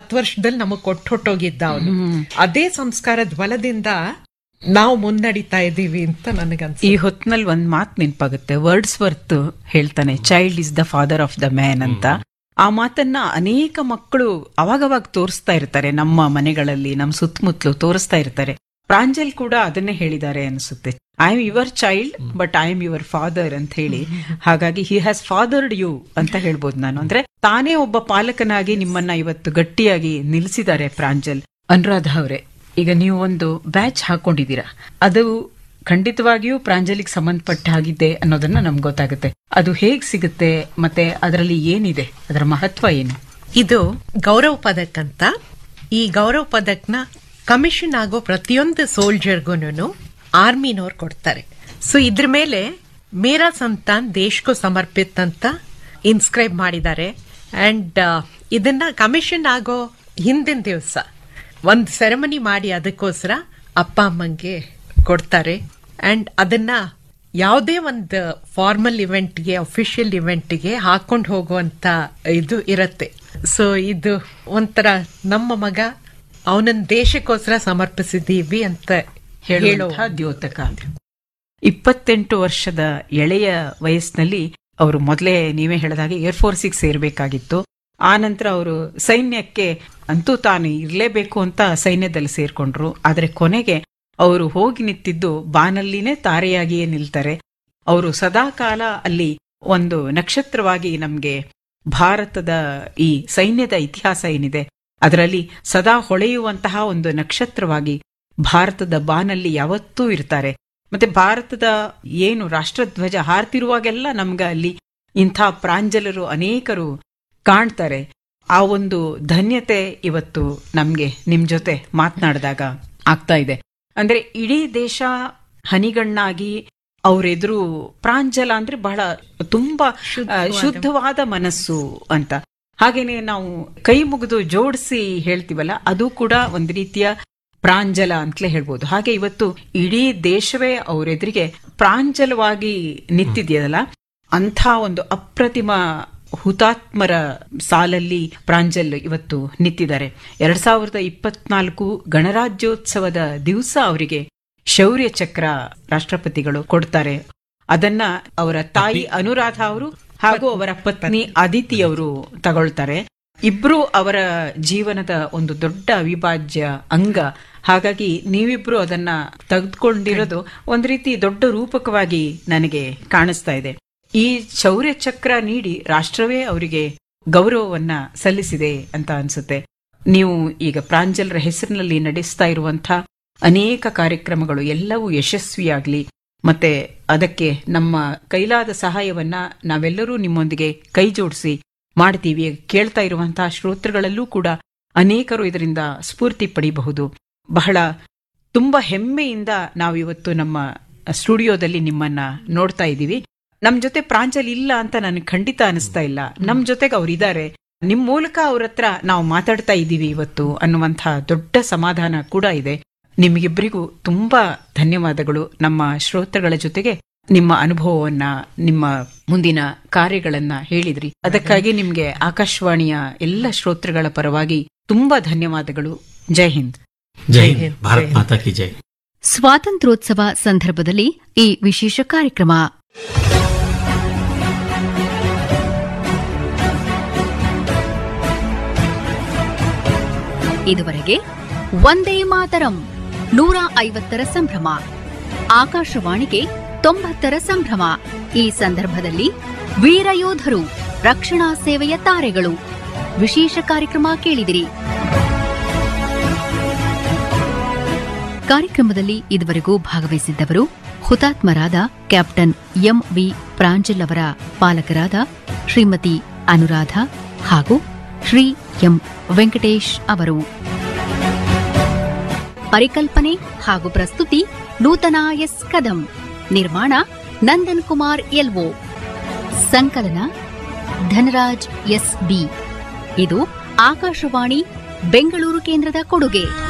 ಹತ್ತು ವರ್ಷದಲ್ಲಿ ನಮಗ್ ಕೊಟ್ಟು ಹೊಟ್ಟೋಗಿದ್ದ ಅವನು ಅದೇ ಸಂಸ್ಕಾರದ ಬಲದಿಂದ ನಾವು ಮುನ್ನಡಿತಾ ಇದ್ದೀವಿ ಅಂತ ನನಗನ್ಸ ಈ ಹೊತ್ನಲ್ಲಿ ಒಂದ್ ಮಾತ್ ನೆನ್ಪಾಗುತ್ತೆ ವರ್ಡ್ಸ್ ವರ್ತ್ ಹೇಳ್ತಾನೆ child is the father of the man ಅಂತ ಆ ಮಾತನ್ನ ಅನೇಕ ಮಕ್ಕಳು ಅವಾಗವಾಗ ತೋರಿಸ್ತಾ ಇರ್ತಾರೆ ನಮ್ಮ ಮನೆಗಳಲ್ಲಿ ನಮ್ಮ ಸುತ್ತಮುತ್ತಲು ತೋರಿಸ್ತಾ ಇರ್ತಾರೆ ಪ್ರಾಂಜಲ್ ಕೂಡ ಅದನ್ನೇ ಹೇಳಿದ್ದಾರೆ ಅನಿಸುತ್ತೆ I am your child but I am your father ಅಂತ ಹೇಳಿ ಹಾಗಾಗಿ ಹಿ ಹ್ಯಾಸ್ ಫಾದರ್ಡ್ ಯು ಅಂತ ಹೇಳ್ಬೋದು ನಾನು ಅಂದ್ರೆ ತಾನೇ ಒಬ್ಬ ಪಾಲಕನಾಗಿ ನಿಮ್ಮನ್ನ ಇವತ್ತು ಗಟ್ಟಿಯಾಗಿ ನಿಲ್ಲಿಸಿದ್ದಾರೆ ಪ್ರಾಂಜಲ್ ಅನುರಾಧ ಅವರೇ ಈಗ ನೀವು ಒಂದು ಬ್ಯಾಚ್ ಹಾಕೊಂಡಿದ್ದೀರಾ ಅದು ಖಂಡಿತವಾಗಿಯೂ ಪ್ರಾಂಜಲಿಗೆ ಸಂಬಂಧಪಟ್ಟ ಹಾಗಿದೆ ಅನ್ನೋದನ್ನ ನಮ್ಗೆ ಗೊತ್ತಾಗುತ್ತೆ ಅದು ಹೇಗ್ ಸಿಗುತ್ತೆ ಮತ್ತೆ ಅದರಲ್ಲಿ ಏನಿದೆ ಅದರ ಮಹತ್ವ ಏನು ಇದು ಗೌರವ ಪದಕ್ ಅಂತ ಈ ಗೌರವ ಪದಕ್ನ ಕಮಿಷನ್ ಆಗೋ ಪ್ರತಿಯೊಂದು ಸೋಲ್ಜರ್ಗೂನು ಆರ್ಮಿನವ್ರು ಕೊಡ್ತಾರೆ ಸೊ ಇದ್ರ ಮೇಲೆ ಮೇರಾ ಸಂತಾನ್ ದೇಶಕ್ಕೂ ಸಮರ್ಪಿತ್ ಅಂತ ಇನ್ಸ್ಕ್ರೈಬ್ ಮಾಡಿದ್ದಾರೆ ಅಂಡ್ ಇದನ್ನ ಕಮಿಷನ್ ಆಗೋ ಹಿಂದಿನ ದಿವಸ ಒಂದು ಸೆರೆಮನಿ ಮಾಡಿ ಅದಕ್ಕೋಸ್ಕರ ಅಪ್ಪ ಅಮ್ಮಂಗೆ ಕೊಡ್ತಾರೆ ಅಂಡ್ ಅದನ್ನ ಯಾವುದೇ ಒಂದು ಫಾರ್ಮಲ್ ಇವೆಂಟ್ಗೆ ಅಫಿಷಿಯಲ್ ಇವೆಂಟ್ಗೆ ಹಾಕೊಂಡು ಹೋಗುವಂತ ಇದು ಇರತ್ತೆ ಸೊ ಇದು ಒಂಥರ ನಮ್ಮ ಮಗ ಅವನನ್ನ ದೇಶಕ್ಕೋಸ್ಕರ ಸಮರ್ಪಿಸಿದೀವಿ ಅಂತ ಹೇಳೋ ಹೇಳುವಂತಹ ದ್ಯೋತಕ ಇಪ್ಪತ್ತೆಂಟು ವರ್ಷದ ಎಳೆಯ ವಯಸ್ಸಿನಲ್ಲಿ ಅವರು ಮೊದಲೇ ನೀವೇ ಹೇಳಿದಾಗೆ ಏರ್ಫೋರ್ಸಿಗೆ ಸೇರ್ಬೇಕಾಗಿತ್ತು ಆ ನಂತರ ಅವರು ಸೈನ್ಯಕ್ಕೆ ಅಂತೂ ತಾನು ಇರಲೇಬೇಕು ಅಂತ ಸೈನ್ಯದಲ್ಲಿ ಸೇರ್ಕೊಂಡ್ರು ಆದ್ರೆ ಕೊನೆಗೆ ಅವರು ಹೋಗಿ ನಿಂತಿದ್ದು ಬಾನಲ್ಲಿನೇ ತಾರೆಯಾಗಿಯೇ ನಿಲ್ತಾರೆ ಅವರು ಸದಾಕಾಲ ಅಲ್ಲಿ ಒಂದು ನಕ್ಷತ್ರವಾಗಿ ನಮ್ಗೆ ಭಾರತದ ಈ ಸೈನ್ಯದ ಇತಿಹಾಸ ಏನಿದೆ ಅದರಲ್ಲಿ ಸದಾ ಹೊಳೆಯುವಂತಹ ಒಂದು ನಕ್ಷತ್ರವಾಗಿ ಭಾರತದ ಬಾನಲ್ಲಿ ಯಾವತ್ತೂ ಇರ್ತಾರೆ ಮತ್ತೆ ಭಾರತದ ಏನು ರಾಷ್ಟ್ರಧ್ವಜ ಹಾರ್ತಿರುವಾಗೆಲ್ಲ ನಮ್ಗೆ ಅಲ್ಲಿ ಇಂಥ ಪ್ರಾಂಜಲರು ಅನೇಕರು ಕಾಣ್ತಾರೆ ಆ ಒಂದು ಧನ್ಯತೆ ಇವತ್ತು ನಮ್ಗೆ ನಿಮ್ ಜೊತೆ ಮಾತನಾಡಿದಾಗ ಆಗ್ತಾ ಇದೆ ಅಂದ್ರೆ ಇಡೀ ದೇಶ ಹನಿಗಣ್ಣಾಗಿ ಅವರೆದುರು ಪ್ರಾಂಜಲ ಅಂದ್ರೆ ಬಹಳ ತುಂಬಾ ಆ, ಶುದ್ಧವಾದ ಮನಸ್ಸು ಅಂತ ಹಾಗೇನೆ ನಾವು ಕೈ ಮುಗಿದು ಜೋಡಿಸಿ ಹೇಳ್ತೀವಲ್ಲ ಅದು ಕೂಡ ಒಂದು ರೀತಿಯ ಪ್ರಾಂಜಲ ಅಂತಲೇ ಹೇಳ್ಬೋದು ಹಾಗೆ ಇವತ್ತು ಇಡೀ ದೇಶವೇ ಅವರೆದುರಿಗೆ ಪ್ರಾಂಜಲವಾಗಿ ನಿಂತಿದೆಯಲ್ಲ ಅಂಥ ಒಂದು ಅಪ್ರತಿಮ ಹುತಾತ್ಮರ ಸಾಲಲ್ಲಿ ಪ್ರಾಂಜಲ್ ಇವತ್ತು ನಿಂತಿದ್ದಾರೆ ಎರಡ್ ಸಾವಿರದ ಇಪ್ಪತ್ನಾಲ್ಕು ಗಣರಾಜ್ಯೋತ್ಸವದ ದಿವಸ ಅವರಿಗೆ ಶೌರ್ಯ ಚಕ್ರ ರಾಷ್ಟ್ರಪತಿಗಳು ಕೊಡ್ತಾರೆ ಅದನ್ನ ಅವರ ತಾಯಿ ಅನುರಾಧ ಅವರು ಹಾಗೂ ಅವರ ಪತ್ನಿ ಅದಿತಿ ಅವರು ತಗೊಳ್ತಾರೆ ಇಬ್ರು ಅವರ ಜೀವನದ ಒಂದು ದೊಡ್ಡ ಅವಿಭಾಜ್ಯ ಅಂಗ ಹಾಗಾಗಿ ನೀವಿಬ್ರು ಅದನ್ನ ತೆಗೆದುಕೊಂಡಿರೋದು ಒಂದ್ ರೀತಿ ದೊಡ್ಡ ರೂಪಕವಾಗಿ ನನಗೆ ಕಾಣಿಸ್ತಾ ಇದೆ ಈ ಶೌರ್ಯ ಚಕ್ರ ನೀಡಿ ರಾಷ್ಟ್ರವೇ ಅವರಿಗೆ ಗೌರವವನ್ನ ಸಲ್ಲಿಸಿದೆ ಅಂತ ಅನ್ಸುತ್ತೆ ನೀವು ಈಗ ಪ್ರಾಂಜಲರ ಹೆಸರಿನಲ್ಲಿ ನಡೆಸ್ತಾ ಇರುವಂತ ಅನೇಕ ಕಾರ್ಯಕ್ರಮಗಳು ಎಲ್ಲವೂ ಯಶಸ್ವಿಯಾಗ್ಲಿ ಮತ್ತೆ ಅದಕ್ಕೆ ನಮ್ಮ ಕೈಲಾದ ಸಹಾಯವನ್ನ ನಾವೆಲ್ಲರೂ ನಿಮ್ಮೊಂದಿಗೆ ಕೈ ಜೋಡಿಸಿ ಮಾಡ್ತೀವಿ ಕೇಳ್ತಾ ಇರುವಂತಹ ಶ್ರೋತೃಗಳಲ್ಲೂ ಕೂಡ ಅನೇಕರು ಇದರಿಂದ ಸ್ಫೂರ್ತಿ ಪಡಿಬಹುದು ಬಹಳ ತುಂಬಾ ಹೆಮ್ಮೆಯಿಂದ ನಾವಿವತ್ತು ನಮ್ಮ ಸ್ಟುಡಿಯೋದಲ್ಲಿ ನಿಮ್ಮನ್ನ ನೋಡ್ತಾ ಇದ್ದೀವಿ ನಮ್ ಜೊತೆ ಪ್ರಾಂಜಲ್ ಇಲ್ಲ ಅಂತ ನನಗೆ ಖಂಡಿತ ಅನಿಸ್ತಾ ಇಲ್ಲ ನಮ್ ಜೊತೆಗೆ ಅವ್ರಿದ್ದಾರೆ ನಿಮ್ ಮೂಲಕ ಅವ್ರ ಹತ್ರ ನಾವು ಮಾತಾಡ್ತಾ ಇದ್ದೀವಿ ಇವತ್ತು ಅನ್ನುವಂತಹ ದೊಡ್ಡ ಸಮಾಧಾನ ಕೂಡ ಇದೆ ನಿಮಗಿಬ್ಬರಿಗೂ ತುಂಬಾ ಧನ್ಯವಾದಗಳು ನಮ್ಮ ಶ್ರೋತೃಗಳ ಜೊತೆಗೆ ನಿಮ್ಮ ಅನುಭವವನ್ನ ನಿಮ್ಮ ಮುಂದಿನ ಕಾರ್ಯಗಳನ್ನ ಹೇಳಿದ್ರಿ ಅದಕ್ಕಾಗಿ ನಿಮ್ಗೆ ಆಕಾಶವಾಣಿಯ ಎಲ್ಲ ಶ್ರೋತೃಗಳ ಪರವಾಗಿ ತುಂಬಾ ಧನ್ಯವಾದಗಳು ಜೈ ಹಿಂದ್ ಜೈ ಹಿಂದ್ ಭಾರತ್ ಮಾತಾ ಕಿ ಜೈ ಸ್ವಾತಂತ್ರ್ಯೋತ್ಸವ ಸಂದರ್ಭದಲ್ಲಿ ಈ ವಿಶೇಷ ಕಾರ್ಯಕ್ರಮ ಇದುವರೆಗೆ ಒಂದೇ ಮಾತರಂ ನೂರ ಐವತ್ತರ ಸಂಭ್ರಮ ಆಕಾಶವಾಣಿಗೆ ತೊಂಬತ್ತರ ಸಂಭ್ರಮ ಈ ಸಂದರ್ಭದಲ್ಲಿ ವೀರಯೋಧರು ರಕ್ಷಣಾ ಸೇವೆಯ ತಾರೆಗಳು ವಿಶೇಷ ಕಾರ್ಯಕ್ರಮ ಕೇಳಿದಿರಿ ಕಾರ್ಯಕ್ರಮದಲ್ಲಿ ಇದುವರೆಗೂ ಭಾಗವಹಿಸಿದ್ದವರು ಹುತಾತ್ಮರಾದ ಕ್ಯಾಪ್ಟನ್ ಎಂ ವಿ ಪ್ರಾಂಜಲ್ ಅವರ ಪಾಲಕರಾದ ಶ್ರೀಮತಿ ಅನುರಾಧ ಹಾಗೂ ಶ್ರೀ ಎಂ ವೆಂಕಟೇಶ್ ಅವರು ಪರಿಕಲ್ಪನೆ ಹಾಗೂ ಪ್ರಸ್ತುತಿ ನೂತನ ಎಸ್ ಕದಂ ನಿರ್ಮಾಣ ನಂದನ್ ಕುಮಾರ್ ಎಲ್ಒ ಸಂಕಲನ ಧನರಾಜ್ ಎಸ್ ಬಿ ಇದು ಆಕಾಶವಾಣಿ ಬೆಂಗಳೂರು ಕೇಂದ್ರದ ಕೊಡುಗೆ